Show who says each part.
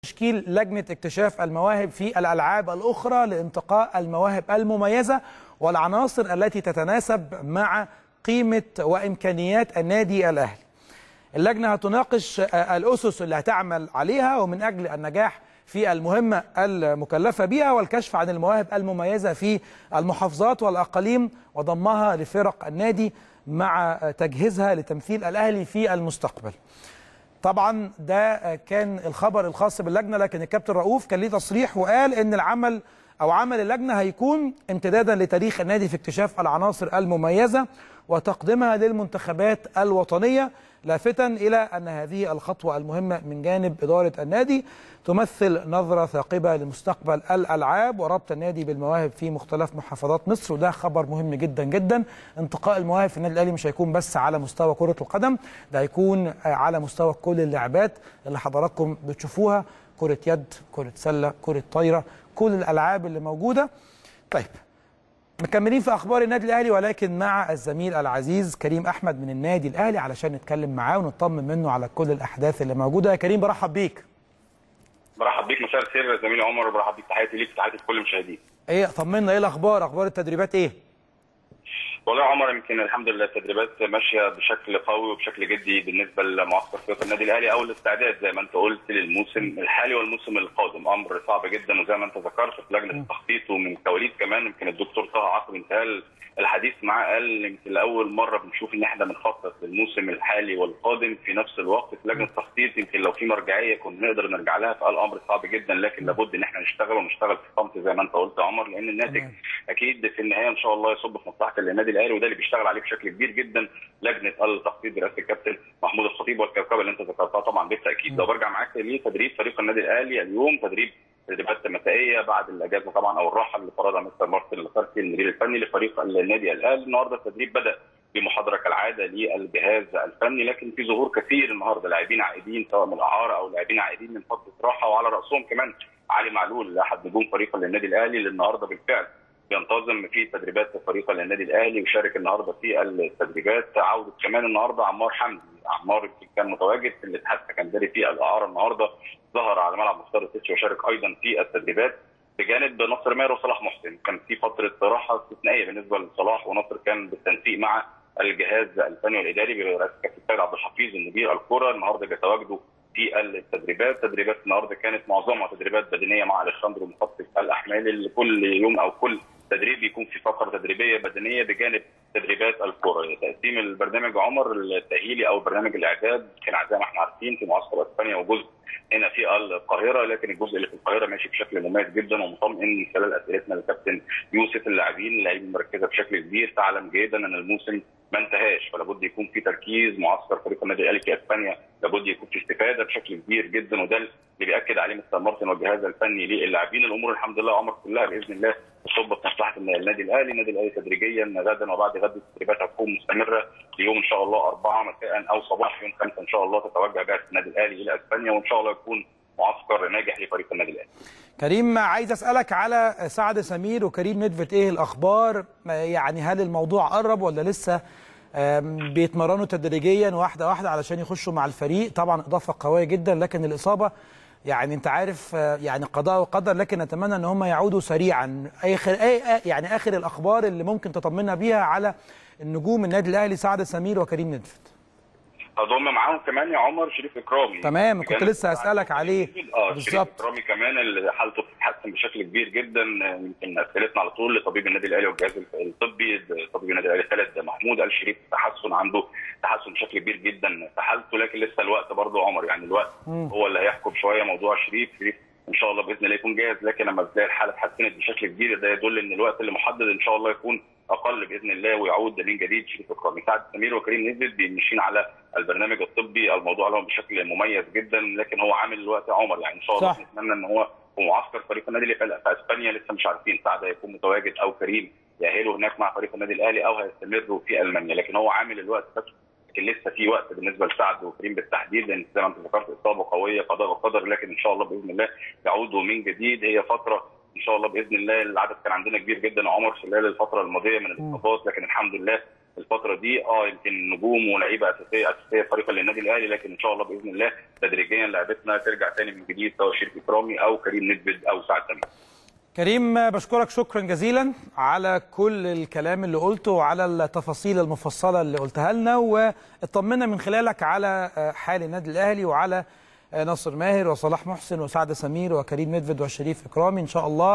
Speaker 1: تشكيل لجنه اكتشاف المواهب في الالعاب الاخرى لانتقاء المواهب المميزه والعناصر التي تتناسب مع قيمه وامكانيات النادي الاهلي. اللجنه هتناقش الاسس اللي هتعمل عليها ومن اجل النجاح في المهمه المكلفه بها والكشف عن المواهب المميزه في المحافظات والاقاليم وضمها لفرق النادي مع تجهيزها لتمثيل الاهلي في المستقبل. طبعا ده كان الخبر الخاص باللجنه لكن الكابتن رؤوف كان ليه تصريح وقال ان العمل او عمل اللجنه هيكون امتدادا لتاريخ النادي في اكتشاف العناصر المميزه وتقديمها للمنتخبات الوطنيه لافتا الى ان هذه الخطوه المهمه من جانب اداره النادي تمثل نظره ثاقبه لمستقبل الالعاب وربط النادي بالمواهب في مختلف محافظات مصر وده خبر مهم جدا جدا انتقاء المواهب في النادي الاهلي مش هيكون بس على مستوى كره القدم ده هيكون على مستوى كل اللعبات اللي حضراتكم بتشوفوها كره يد كره سله كره طايره كل الالعاب اللي موجوده طيب مكملين في اخبار النادي الاهلي ولكن مع الزميل العزيز كريم احمد من النادي الاهلي علشان نتكلم معاه ونطمن منه على كل الاحداث اللي موجوده يا كريم برحب بيك
Speaker 2: برحب بيك مساء الخير يا زميلي عمر وبرحب بيك تحياتي ليك وتحياتي لكل المشاهدين
Speaker 1: ايه طمنا ايه الاخبار اخبار التدريبات ايه
Speaker 2: والله يا عمر يمكن الحمد لله التدريبات ماشيه بشكل قوي وبشكل جدي بالنسبه لمعسكر فريق النادي الاهلي او الاستعداد زي ما انت قلت للموسم الحالي والموسم القادم امر صعب جدا وزي ما انت ذكرت في لجنه التخطيط ومن كواليس كمان يمكن الدكتور طه عاصم انتهى الحديث معاه قال يمكن لاول مره بنشوف ان احنا بنخطط للموسم الحالي والقادم في نفس الوقت في لجنه التخطيط يمكن لو في مرجعيه كنا نقدر نرجع لها فالامر صعب جدا لكن لابد ان احنا نشتغل ونشتغل في صمت زي ما انت قلت يا عمر لان الناتج اكيد في النهايه ان شاء الله يصب في مصلحه النادي الاهلي وده اللي بيشتغل عليه بشكل كبير جدا لجنه التخطيط برئاسه الكابتن محمود الخطيب والكوكبه اللي انت ذكرتها طبعا بالتاكيد لو برجع معاك لتدريب فريق النادي الاهلي اليوم تدريب تدريبات مسائيه بعد الاجازه طبعا او الراحه اللي فرضها مستر مارتن الخرسي المدير الفني لفريق النادي الاهلي النهارده التدريب بدا بمحاضره كالعاده للجهاز الفني لكن في ظهور كثير النهارده لاعبين عائدين سواء من الاعاره او لاعبين عائدين من فتره راحه وعلى راسهم كمان علي معلول احد نجوم فريق النادي الاهلي اللي النهارده بالفعل بينتظم في تدريبات فريق النادي الاهلي وشارك النهارده في التدريبات عوده كمان النهارده عمار حمدي عمار كان متواجد في الاتحاد السكندري في الاعاره النهارده ظهر على ملعب مختار السيتي وشارك ايضا في التدريبات بجانب ناصر ماهر وصلاح محسن كان في فتره راحه استثنائيه بالنسبه لصلاح وناصر كان بالتنسيق مع الجهاز الفني والاداري برئاسه الكابتن سيد عبد الحفيظ المدير الكره النهارده بيتواجدوا في التدريبات تدريبات النهارده كانت معظمها تدريبات بدنيه مع اليخاندرو مخطط الاحمال اللي كل يوم او كل تدريب يكون في فقره تدريبيه بدنيه بجانب تدريبات الكره تقسيم البرنامج عمر التاهيلي او برنامج الاعداد كان زي ما احنا عارفين في معسكر اسبانيا وجزء هنا في القاهره لكن الجزء اللي في القاهره ماشي بشكل مميز جدا ومطمئن من خلال اسئلتنا للكابتن يوسف اللاعبين اللاعبين مركزه بشكل كبير تعلم جيدا ان الموسم ما انتهاش فلا بد يكون في تركيز معسكر فريق النادي الاهلي في اسبانيا لابد يكون في استفاده بشكل كبير جدا وده اللي بياكد عليه مستر مارتن والجهاز الفني للاعبين الامور الحمد لله عمر كلها باذن الله تصب في مصلحه النادي الاهلي، النادي الاهلي تدريجيا غدا وبعد غد التدريبات هتكون مستمره ليوم ان شاء الله 4 مساء او صباح يوم 5 ان شاء الله تتوجه بعثه النادي الاهلي الى اسبانيا وان شاء الله يكون معسكر ناجح لفريق النادي الاهلي.
Speaker 1: كريم عايز اسالك على سعد سمير وكريم ندفت ايه الاخبار؟ يعني هل الموضوع قرب ولا لسه بيتمرنوا تدريجيا واحده واحده علشان يخشوا مع الفريق طبعا اضافه قويه جدا لكن الاصابه يعني انت عارف يعني قضاء وقدر لكن نتمنى ان هم يعودوا سريعا اخر اي يعني اخر الاخبار اللي ممكن تطمنا بيها على النجوم النادي الاهلي سعد سمير وكريم ندفت
Speaker 2: اضم معاهم كمان يا عمر شريف اكرامي
Speaker 1: تمام كنت لسه هسالك عليه
Speaker 2: اه بالظبط اكرامي كمان اللي حالته بتتحسن بشكل كبير جدا يمكن اسئلتنا على طول لطبيب النادي الاهلي والجهاز الطبي طبيب النادي الاهلي خالد محمود قال شريف تحسن عنده تحسن بشكل كبير جدا في حالته لكن لسه الوقت برضه عمر يعني الوقت مم. هو اللي هيحكم شويه موضوع شريف شريف ان شاء الله باذن الله يكون جاهز لكن لما بتلاقي الحاله اتحسنت بشكل كبير ده يدل ان الوقت اللي محدد ان شاء الله يكون اقل باذن الله ويعود من جديد شريف اكرامي سعد سمير وكريم نزلت ماشيين على البرنامج الطبي الموضوع لهم بشكل مميز جدا لكن هو عامل الوقت عمر يعني ان شاء الله نتمنى ان هو في معسكر فريق النادي الاهلي في اسبانيا لسه مش عارفين سعد هيكون متواجد او كريم يأهلوا هناك مع فريق النادي الاهلي او هيستمروا في المانيا لكن هو عامل الوقت بس لكن لسه في وقت بالنسبه لسعد وكريم بالتحديد لان زي ما انت ذكرت اصابه قويه قضاء وقدر لكن ان شاء الله باذن الله يعودوا من جديد هي فتره ان شاء الله باذن الله العدد كان عندنا كبير جدا عمر خلال الفتره الماضيه من الاصابات لكن الحمد لله الفتره دي اه يمكن نجوم ولاعيبه اساسيه اساسيه فريقا للنادي الاهلي لكن ان شاء الله باذن الله تدريجيا لعبتنا ترجع تاني من جديد سواء شريف اكرامي او كريم ندفد او سعد سمير
Speaker 1: كريم بشكرك شكرا جزيلا على كل الكلام اللي قلته وعلى التفاصيل المفصله اللي قلتها لنا واطمنا من خلالك على حال النادي الاهلي وعلى ناصر ماهر وصلاح محسن وسعد سمير وكريم ندفد وشريف اكرامي ان شاء الله